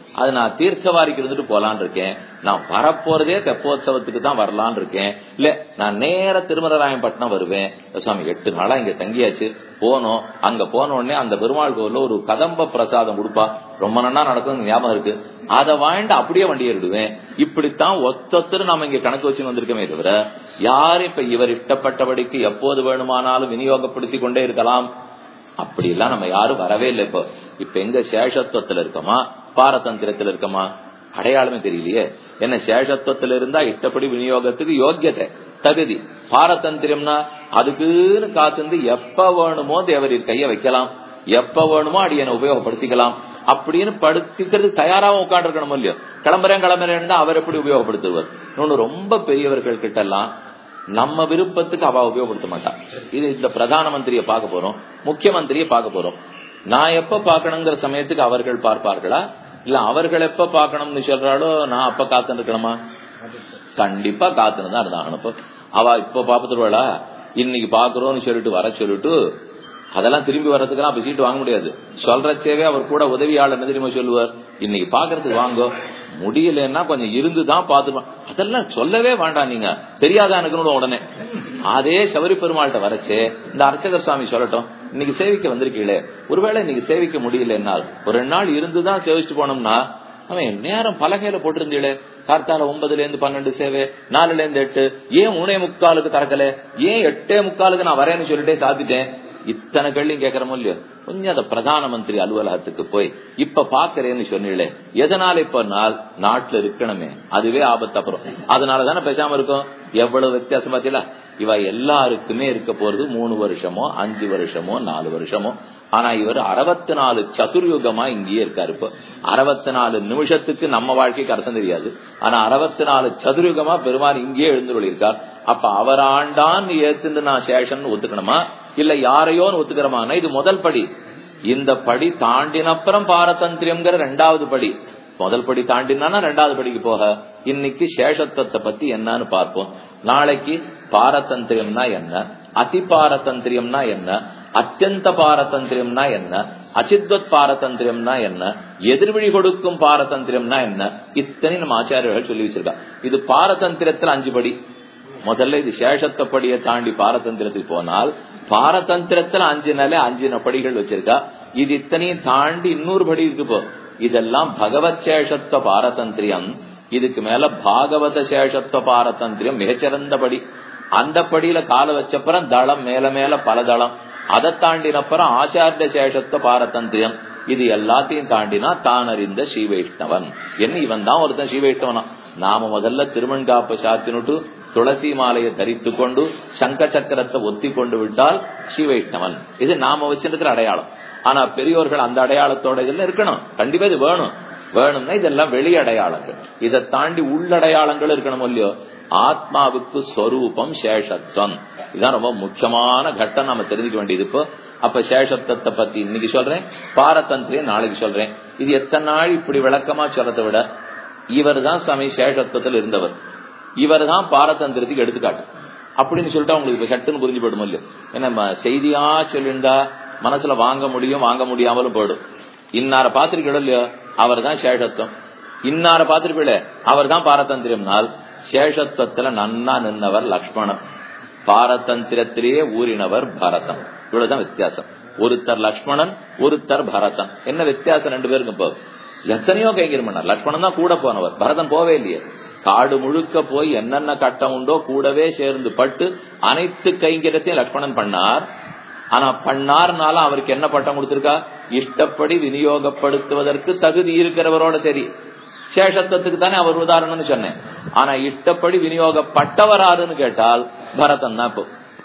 அது நான் தீர்த்தவாரிக்கு இருந்துட்டு போலான்னு இருக்கேன் நான் வரப்போறதே தெப்போத்சவத்துக்கு தான் வரலான்னு இருக்கேன் இல்ல நான் நேர திருமலராயம்பட்டினம் வருவேன் சுவாமி எட்டு நாளா இங்க தங்கியாச்சு போனோம் அங்க போன உடனே அந்த பெருமாள் கோவில்ல ஒரு கதம்ப பிரசாதம் கொடுப்பா ரொம்ப நன்னா நடக்கும் ஞாபகம் இருக்கு அதை வாங்கிட்டு அப்படியே வண்டியை எடுடுவேன் இப்படித்தான் ஒத்தொத்தர் நாம இங்க கணக்கு வச்சு வந்திருக்கமே தவிர யாரு இப்ப இவர் இஷ்டப்பட்டபடிக்கு எப்போது வேணுமானாலும் விநியோகப்படுத்தி கொண்டே இருக்கலாம் அப்படி எல்லாம் நம்ம யாரும் வரவே இல்லை இப்போ இப்ப எங்க சேஷத்துவத்துல இருக்கோமா பாரதந்திரத்துல இருக்கோமா அடையாளமே தெரியலையே என்ன சேஷத்துவத்துல இருந்தா இஷ்டப்படி விநியோகத்துக்கு யோக்கியத்தை தகுதி பாரதந்திரம்னா அதுக்குன்னு காத்திருந்து எப்ப வேணுமோ தேவரின் கைய வைக்கலாம் எப்ப வேணுமோ அடியனை உபயோகப்படுத்திக்கலாம் அப்படின்னு படுத்திக்கிறது தயாராக உட்காந்துருக்கணும் இல்லையோ கிளம்புறேன் கிளம்புறேன் தான் அவர் எப்படி உபயோகப்படுத்துவார் இன்னொன்னு ரொம்ப பெரியவர்கள் கிட்ட எல்லாம் நம்ம விருப்பத்துக்கு அவ உபயோகப்படுத்த மாட்டா இது இந்த பிரதான மந்திரியை பார்க்க போறோம் முக்கியமந்திரியை பார்க்க போறோம் நான் எப்ப பாக்கணுங்கிற சமயத்துக்கு அவர்கள் பார்ப்பார்களா இல்ல அவர்கள் எப்ப பாக்கணும்னு சொல்றாளோ நான் அப்ப காத்துன்னு இருக்கணுமா கண்டிப்பா காத்துன்னு தான் இருந்தாகணும் இப்போ அவ இப்ப பாப்பத்துருவாளா இன்னைக்கு பாக்குறோம்னு சொல்லிட்டு வர சொல்லிட்டு அதெல்லாம் திரும்பி வர்றதுக்கெல்லாம் அப்ப சீட்டு வாங்க முடியாது சொல்றச்சேவே அவர் கூட உதவியாளர் என்ன தெரியுமா சொல்லுவார் இன்னைக்கு பாக்குறதுக்கு வாங்கோ முடியலன்னா கொஞ்சம் இருந்துதான் பாத்துருவான் அதெல்லாம் சொல்லவே வேண்டாம் நீங்க தெரியாதா எனக்கு உடனே அதே சபரி பெருமாள்கிட்ட வரச்சே இந்த அர்ச்சகர் சுவாமி சொல்லட்டும் இன்னைக்கு சேவிக்க வந்திருக்கீங்களே ஒருவேளை இன்னைக்கு சேவிக்க முடியல ஒரு ரெண்டு நாள் இருந்துதான் சேவிச்சுட்டு போனோம்னா அவன் நேரம் பலகையில போட்டிருந்தீங்களே கார்த்தால ஒன்பதுல இருந்து பன்னெண்டு சேவை நாலுல இருந்து எட்டு ஏன் மூணே முக்காலுக்கு திறக்கல ஏன் எட்டே முக்காலுக்கு நான் வரேன்னு சொல்லிட்டே சாத்திட்டேன் இத்தனை கேள்வியும் கேட்கறமோ இல்லையோ கொஞ்சம் அந்த பிரதான மந்திரி அலுவலகத்துக்கு போய் இப்ப பாக்குறேன்னு சொன்னீங்களே எதனால இப்ப நாள் நாட்டுல இருக்கணுமே அதுவே ஆபத்து அப்புறம் அதனாலதானே பேசாம இருக்கும் எவ்வளவு வித்தியாசம் பாத்தீங்களா இவ எல்லாருக்குமே இருக்க போறது மூணு வருஷமோ அஞ்சு வருஷமோ நாலு வருஷமோ ஆனா இவர் அறுபத்தி நாலு சதுர்யுகமா இங்கேயே இருக்காரு இப்போ அறுபத்தி நாலு நிமிஷத்துக்கு நம்ம வாழ்க்கைக்கு அர்த்தம் தெரியாது ஆனா அறுபத்தி நாலு சதுர்யுகமா பெருமாள் இங்கேயே எழுந்துள்ளிருக்கார் அப்ப அவர் ஆண்டான் ஏத்துன்னு நான் சேஷன் ஒத்துக்கணுமா இல்ல யாரையோன்னு ஒத்துக்கிறோமானா இது முதல் படி இந்த படி தாண்டினப்புறம் பாரதந்திரியம்ங்கிற ரெண்டாவது படி முதல் படி தாண்டினா ரெண்டாவது படிக்கு போக இன்னைக்கு சேஷத்துவத்தை பத்தி என்னன்னு பார்ப்போம் நாளைக்கு பாரதந்திரியம்னா என்ன அதி பாரதந்திரியம்னா என்ன அத்தியந்த பாரதந்திரியம்னா என்ன அச்சித்வத் பாரதந்திரியம்னா என்ன எதிர்வழி கொடுக்கும் பாரதந்திரியம்னா என்ன இத்தனை நம்ம ஆச்சாரியர்கள் சொல்லி வச்சிருக்கா இது பாரதந்திரத்துல அஞ்சு படி முதல்ல இது சேஷத்தப்படியை தாண்டி பாரதந்திரத்துக்கு போனால் பாரதந்திரத்துல அஞ்சு நிலை அஞ்சு படிகள் வச்சிருக்கா இது இத்தனையும் தாண்டி இன்னொரு படி இருக்கு போ இதெல்லாம் பகவத் சேஷத்துவ பாரதந்திரியம் இதுக்கு மேல பாகவத சேஷத்துவ பாரதந்திரியம் மிகச்சிறந்த படி அந்த படியில கால வச்சப்புறம் தளம் மேல மேல பல தளம் அதை தாண்டினப்புறம் ஆச்சாரிய சேஷத்துவ பாரதந்திரியம் இது எல்லாத்தையும் தாண்டினா தான் அறிந்த ஸ்ரீ வைஷ்ணவன் என்ன இவன் தான் ஒருத்தன் ஸ்ரீ வைஷ்ணவனா நாம முதல்ல திருமண்காப்பு சாத்தினுட்டு துளசி மாலையை தரித்து கொண்டு சங்க சக்கரத்தை ஒத்தி கொண்டு விட்டால் ஸ்ரீ வைஷ்ணவன் இது நாம வச்சிருக்கிற அடையாளம் ஆனா பெரியோர்கள் அந்த அடையாளத்தோட இதெல்லாம் இருக்கணும் கண்டிப்பா இது வேணும் வேணும்னா இதெல்லாம் வெளி அடையாளங்கள் இதை தாண்டி உள்ளடையாளங்கள் இருக்கணும் இல்லையோ ஆத்மாவுக்கு ஸ்வரூபம் சேஷத்துவம் இதுதான் ரொம்ப முக்கியமான கட்டம் நம்ம தெரிஞ்சுக்க வேண்டியது இப்போ அப்ப சேஷத்துவத்தை பத்தி இன்னைக்கு சொல்றேன் பாரதந்திரியம் நாளைக்கு சொல்றேன் இது எத்தனை நாள் இப்படி விளக்கமா சொல்றதை விட இவர் தான் சுவாமி சேஷத்துவத்தில் இருந்தவர் இவர் தான் பாரதந்திரத்துக்கு எடுத்துக்காட்டு அப்படின்னு சொல்லிட்டு அவங்களுக்கு இப்ப சட்டுன்னு புரிஞ்சு போயிடும் இல்லையோ ஏன்னா செய்தியா சொல்லியிருந்தா மனசுல வாங்க முடியும் வாங்க முடியாமலும் போயிடும் இன்னார பாத்திரிக்கணும் இல்லையோ அவர் தான் சேஷத்துவம் இன்னார பாத்திரிக்கல அவர் தான் பாரதந்திரம்னால் சேஷத்துவத்துல நன்னா நின்னவர் லக்ஷ்மணன் பாரதந்திரத்திலேயே ஊறினவர் பரதம் இவ்வளவுதான் வித்தியாசம் ஒருத்தர் லக்ஷ்மணன் ஒருத்தர் பரதன் என்ன வித்தியாசம் ரெண்டு பேருக்கு இப்போ எத்தனையோ கைங்கரியம் பண்ணார் லக்ஷ்மணன் தான் கூட போனவர் பரதன் போவே இல்லையே காடு முழுக்க போய் என்னென்ன கட்டம் உண்டோ கூடவே சேர்ந்து பட்டு அனைத்து கைங்கரியத்தையும் லக்ஷ்மணன் பண்ணார் ஆனா பண்ணார்னால அவருக்கு என்ன பட்டம் கொடுத்திருக்கா இஷ்டப்படி விநியோகப்படுத்துவதற்கு தகுதி இருக்கிறவரோட சரி சேஷத்துவத்துக்கு தானே அவர் உதாரணம்னு சொன்னேன் ஆனா இஷ்டப்படி விநியோகப்பட்டவராருன்னு கேட்டால் பரதன் தான் இப்போ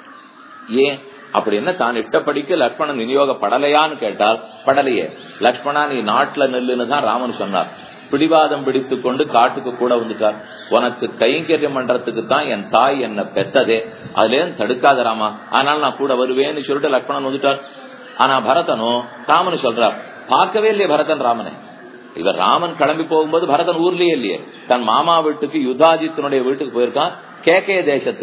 ஏன் அப்படி என்ன தான் இட்டப்படிக்கு லக்ஷ்மணன் விநியோகப்படலையான்னு கேட்டால் படலையே லக்ஷ்மணா நீ நாட்டுல நெல்லுன்னு தான் ராமன் சொன்னார் பிடிவாதம் பிடித்து கொண்டு காட்டுக்கு கூட வந்துட்டார் உனக்கு கைங்கரியம் பண்றதுக்கு தான் என் தாய் என்ன பெத்ததே அதுல தடுக்காத ராமா ஆனால் நான் கூட வருவேன்னு சொல்லிட்டு லக்ஷ்மணன் வந்துட்டார் ஆனா பரதனும் ராமனு சொல்றார் பார்க்கவே இல்லையே பரதன் ராமனை இவர் ராமன் கிளம்பி போகும்போது பரதன் ஊர்லயே இல்லையே தன் மாமா வீட்டுக்கு யுதாஜித்தனுடைய வீட்டுக்கு போயிருக்கான் கேகே தேசத்துக்கு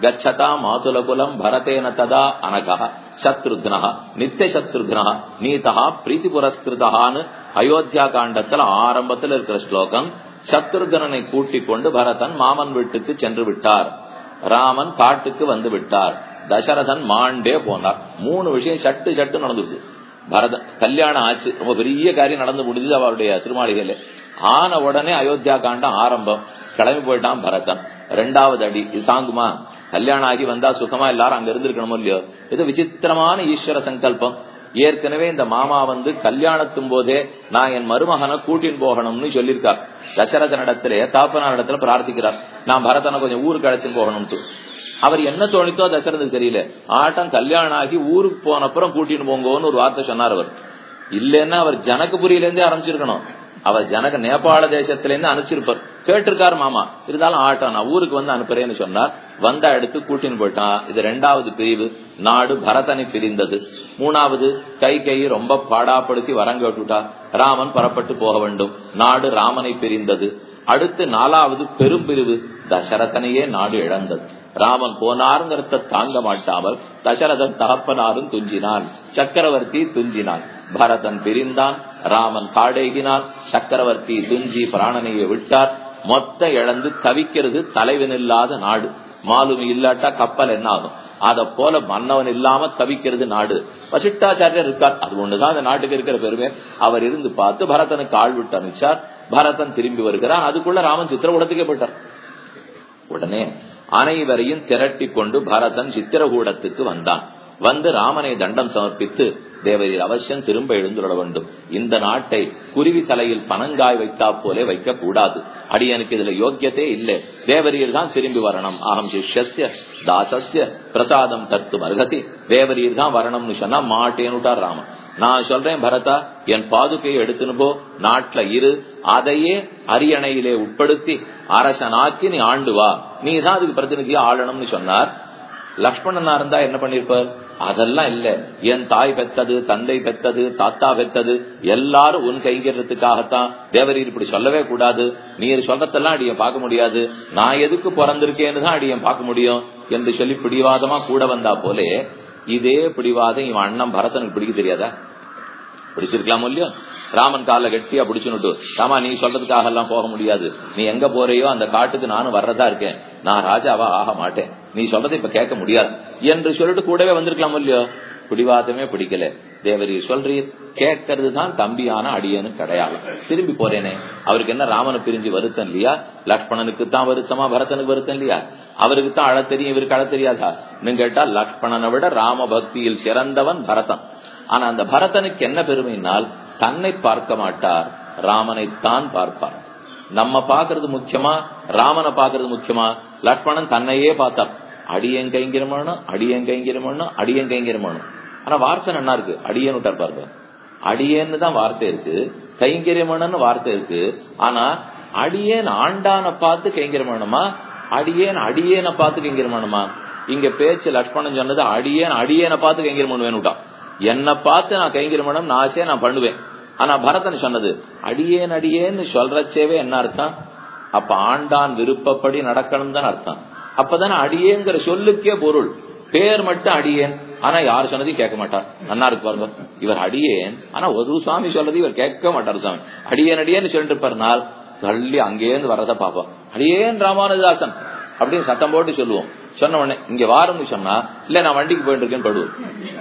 கச்சதா மாதுலகுலம் பரதேன ததா அனகா சத்ருக்னா நித்திய சத்ருக்னா நீதா பிரீத்தி புரஸ்கிருதான்னு அயோத்தியா காண்டத்துல ஆரம்பத்துல இருக்கிற ஸ்லோகம் சத்ருகனனை கூட்டிக் கொண்டு பரதன் மாமன் வீட்டுக்கு சென்று விட்டார் ராமன் காட்டுக்கு வந்து விட்டார் தசரதன் மாண்டே போனார் மூணு விஷயம் சட்டு சட்டு நடந்துச்சு பரத கல்யாணம் ஆச்சு ரொம்ப பெரிய காரியம் நடந்து முடிஞ்சது அவருடைய திருமாளிகையில ஆன உடனே அயோத்தியா காண்டம் ஆரம்பம் கிளம்பி போயிட்டான் பரதன் ரெண்டாவது அடி இது தாங்குமா கல்யாணம் ஆகி வந்தா சுகமா எல்லாரும் அங்க இருந்திருக்கணுமோ இல்லையோ இது விசித்திரமான ஈஸ்வர சங்கல்பம் ஏற்கனவே இந்த மாமா வந்து கல்யாணத்தும் போதே நான் என் மருமகனை கூட்டின்னு போகணும்னு சொல்லியிருக்கார் தசரதனிடத்திலே தாப்பனார் இடத்துல பிரார்த்திக்கிறார் நான் பரதனை கொஞ்சம் ஊருக்கு அழைச்சின்னு போகணும்ட்டு அவர் என்ன தோணித்தோ தசரதுக்கு தெரியல ஆட்டம் கல்யாணம் ஆகி ஊருக்கு போனப்புறம் கூட்டின்னு போங்கன்னு ஒரு வார்த்தை சொன்னார் அவர் இல்லைன்னா அவர் ஜனகபுரியில இருந்தே ஆரம்பிச்சிருக்கணும் அவர் ஜனக நேபாள தேசத்துல இருந்து அனுப்பிச்சிருப்பார் கேட்டிருக்காரு மாமா இருந்தாலும் ஆட்டம் நான் ஊருக்கு வந்து அனுப்புறேன்னு சொன்னார் வந்தா எடுத்து கூட்டின்னு போயிட்டான் இது ரெண்டாவது பிரிவு நாடு பரதனை பிரிந்தது மூணாவது கை கை ரொம்ப பாடாப்படுத்தி வரம் கேட்டுட்டா ராமன் புறப்பட்டு போக வேண்டும் நாடு ராமனை பிரிந்தது அடுத்து நாலாவது பெரும்பிரிவு தசரதனையே நாடு இழந்தது ராமன் போனாருங்கிறத தாங்க மாட்டாமல் தசரதன் தகப்பனாரும் துஞ்சினான் சக்கரவர்த்தி துஞ்சினான் பரதன் பிரிந்தான் ராமன் காடேகினான் சக்கரவர்த்தி துஞ்சி பிராணனையை விட்டார் மொத்த இழந்து தவிக்கிறது தலைவனில்லாத நாடு மாலுமி இல்லாட்டா கப்பல் என்ன ஆகும் அத போல மன்னவன் இல்லாம தவிக்கிறது நாடு வசிட்டாச்சாரியர் இருக்கார் அது ஒண்ணுதான் அந்த நாட்டுக்கு இருக்கிற பெருமை அவர் இருந்து பார்த்து பரதனுக்கு ஆள் விட்டு அனுப்பிச்சார் பரதன் திரும்பி வருகிறான் அதுக்குள்ள ராமன் சித்திரகூடத்துக்கே போயிட்டார் உடனே அனைவரையும் திரட்டி கொண்டு பரதன் சித்திரகூடத்துக்கு வந்தான் வந்து ராமனை தண்டம் சமர்ப்பித்து தேவரீர் அவசியம் திரும்ப எழுந்துள்ள வேண்டும் இந்த நாட்டை குருவி தலையில் பனங்காய் வைத்தா போலே வைக்க கூடாது அடியனுக்கு இதுல யோக்கியத்தே இல்லை தேவரீர் தான் திரும்பி வரணும் அகம் சிஷ்யசிய தாசஸ்ய பிரசாதம் தத்து மருகதி தேவரீர் தான் வரணும்னு சொன்னா மாட்டேன்னுட்டார் ராமன் நான் சொல்றேன் பரதா என் பாதுகையை எடுத்துன்னு போ நாட்டுல இரு அதையே அரியணையிலே உட்படுத்தி அரசனாக்கி நீ ஆண்டு வா நீ தான் அதுக்கு பிரதிநிதியா ஆளணும்னு சொன்னார் லக்ஷ்மணனா இருந்தா என்ன பண்ணிருப்பார் அதெல்லாம் இல்ல என் தாய் பெத்தது தந்தை பெத்தது தாத்தா பெத்தது எல்லாரும் உன் கைங்கிறதுக்காகத்தான் தேவரீர் இப்படி சொல்லவே கூடாது நீர் சொல்றதெல்லாம் அடியன் பார்க்க முடியாது நான் எதுக்கு பிறந்திருக்கேன்னு தான் அடியன் பார்க்க முடியும் என்று சொல்லி பிடிவாதமா கூட வந்தா போலே இதே பிடிவாதம் இவன் அண்ணன் பரதனுக்கு பிடிக்க தெரியாதா பிடிச்சிருக்கலாமோ இல்லையோ ராமன் கால கட்டியா பிடிச்சுனுட்டு ராமா நீ சொல்றதுக்காக எல்லாம் போக முடியாது நீ எங்க போறியோ அந்த காட்டுக்கு நானும் வர்றதா இருக்கேன் நான் ராஜாவா ஆக மாட்டேன் நீ சொல்றதை இப்ப கேட்க முடியாது என்று சொல்லிட்டு கூடவே வந்திருக்கலாமோ இல்லையோ பிடிவாதமே பிடிக்கல தேவரீர் சொல்றீர் கேட்கறது தான் தம்பியான அடியனு கிடையாது திரும்பி போறேனே அவருக்கு என்ன ராமனை பிரிஞ்சு வருத்தம் இல்லையா லக்ஷ்மணனுக்கு தான் வருத்தமா பரதனுக்கு வருத்தம் இல்லையா அவருக்கு தான் அழ தெரியும் இவருக்கு அழ தெரியாதா நீங்க கேட்டா லக்ஷ்மணனை விட ராம பக்தியில் சிறந்தவன் பரதன் ஆனா அந்த பரதனுக்கு என்ன பெருமைனால் தன்னை பார்க்க மாட்டார் ராமனைத்தான் பார்ப்பார் நம்ம பாக்குறது முக்கியமா ராமனை பாக்குறது முக்கியமா லக்ஷ்மணன் தன்னையே பார்த்தார் அடியன் கைங்கிரமணும் அடியன் கைங்கிரமணும் அடியன் கைங்கிரமணும் ஆனா வார்த்தை நல்லா இருக்கு அடியன் விட்டார் பாருங்க அடியேன்னு தான் வார்த்தை இருக்கு கைங்கரியமனு வார்த்தை இருக்கு ஆனா அடியேன் ஆண்டான பார்த்து கைங்கரியமணுமா அடியேன் அடியேனை பார்த்து கைங்கரியமணுமா இங்க பேச்சு லக்ஷ்மணன் சொன்னது அடியேன் அடியேனை பார்த்து கைங்கரியம் வேணுட்டான் என்னை பார்த்து நான் கைங்கரியம் நான் ஆசையா நான் பண்ணுவேன் ஆனா பரதன் சொன்னது அடியேன் அடியேன்னு சொல்றச்சேவே என்ன அர்த்தம் அப்ப ஆண்டான் விருப்பப்படி நடக்கணும் தான் அர்த்தம் அப்பதானே அடியேங்கிற சொல்லுக்கே பொருள் பேர் மட்டும் அடியேன் ஆனா யார் சொன்னதையும் கேட்க மாட்டார் நன்னா இருக்கு பாருங்க இவர் அடியேன் ஆனா ஒரு சுவாமி சொல்றது இவர் கேட்க மாட்டார் சுவாமி அடியேன் அடியேன்னு சொல்லிட்டு இருப்பாருனால் தள்ளி அங்கேருந்து வரத பாப்போம் அடியேன் ராமானுதாசன் அப்படின்னு சத்தம் போட்டு சொல்லுவோம் சொன்ன உடனே இங்க வாரும்னு சொன்னா இல்ல நான் வண்டிக்கு போயிட்டு இருக்கேன்னு படுவோம்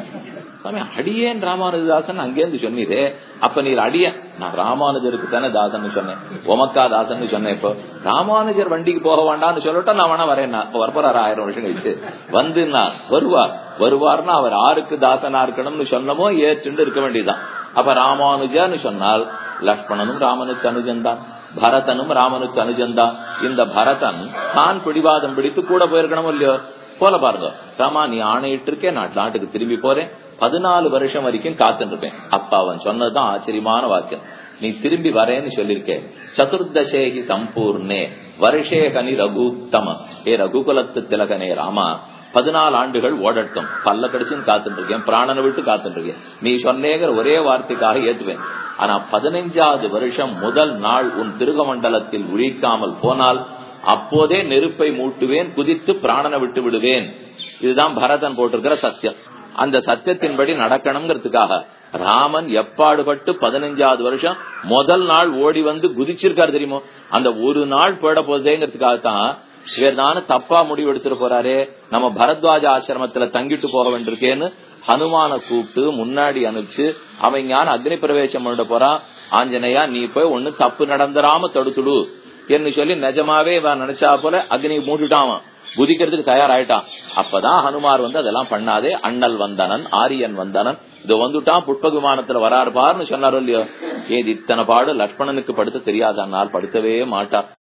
சாமி அடியேன் ராமானுஜதாசன் அங்கேருந்து சொன்னீரே அப்ப நீர் அடியன் நான் ராமானுஜருக்கு தானே தாசன் சொன்னேன் உமக்கா தாசன் சொன்னேன் இப்போ ராமானுஜர் வண்டிக்கு போக வேண்டாம்னு சொல்லட்டும் நான் வேணா வரேன் வரப்போறாரு ஆயிரம் வருஷம் கழிச்சு வந்து நான் வருவார் வருவார்னா அவர் ஆருக்கு தாசனா இருக்கணும்னு சொன்னமோ ஏற்றுண்டு இருக்க வேண்டியதுதான் அப்ப ராமானுஜன்னு சொன்னால் லக்ஷ்மணனும் ராமனுக்கு அனுஜன் தான் பரதனும் ராமனுக்கு அனுஜன் தான் இந்த பரதன் தான் பிடிவாதம் பிடித்து கூட போயிருக்கணும் இல்லையோ போல பாருங்க ராமா நீ ஆணையிட்டு இருக்கேன் நான் நாட்டுக்கு திரும்பி போறேன் பதினாலு வருஷம் வரைக்கும் காத்துட்டு இருப்பேன் அப்ப அவன் சொன்னதுதான் ஆச்சரியமான வாக்கியம் நீ திரும்பி வரேன்னு சொல்லிருக்கேன் சதுர்தசேகி சம்பூர்ணே வருஷே கனி ரகுத்தம ஏ ரகுகுலத்து திலகனே ராமா பதினாலு ஆண்டுகள் ஓடட்டும் பல்ல கடிச்சுன்னு காத்துட்டு இருக்கேன் பிராணனை விட்டு காத்துட்டு இருக்கேன் நீ சொன்னேங்கிற ஒரே வார்த்தைக்காக ஏத்துவேன் ஆனா பதினைஞ்சாவது வருஷம் முதல் நாள் உன் திருகமண்டலத்தில் உழிக்காமல் போனால் அப்போதே நெருப்பை மூட்டுவேன் குதித்து பிராணனை விட்டு விடுவேன் இதுதான் பரதன் போட்டிருக்கிற சத்தியம் அந்த சத்தியத்தின்படி நடக்கணுங்கிறதுக்காக ராமன் எப்பாடுபட்டு பதினஞ்சாவது வருஷம் முதல் நாள் ஓடி வந்து குதிச்சிருக்காரு தெரியுமோ அந்த ஒரு நாள் போயிட போதேங்கிறதுக்காகத்தான் இவர் தானே தப்பா முடிவு எடுத்துட்டு போறாரு நம்ம பரத்வாஜ ஆசிரமத்துல தங்கிட்டு போக வேண்டியிருக்கேன்னு ஹனுமான கூப்பிட்டு முன்னாடி அனுப்பிச்சு அவன் ஞான அக்னி பிரவேசம் பண்ணிட்டு போறான் ஆஞ்சநேயா நீ போய் ஒண்ணு தப்பு நடந்துராம தடுத்துடு என்று சொல்லி நிஜமாவே இவன் நினைச்சா போல அக்னி மூட்டுட்டான் குதிக்கிறதுக்கு தயாராயிட்டான் அப்பதான் ஹனுமார் வந்து அதெல்லாம் பண்ணாதே அண்ணல் வந்தனன் ஆரியன் வந்தனன் இது வந்துட்டான் புட்ப விமானத்துல வராரு பாருன்னு சொன்னாரோ இல்லையோ ஏது இத்தனை பாடு லட்சுமணனுக்கு படுத்த தெரியாத நாள் படுத்தவே மாட்டான்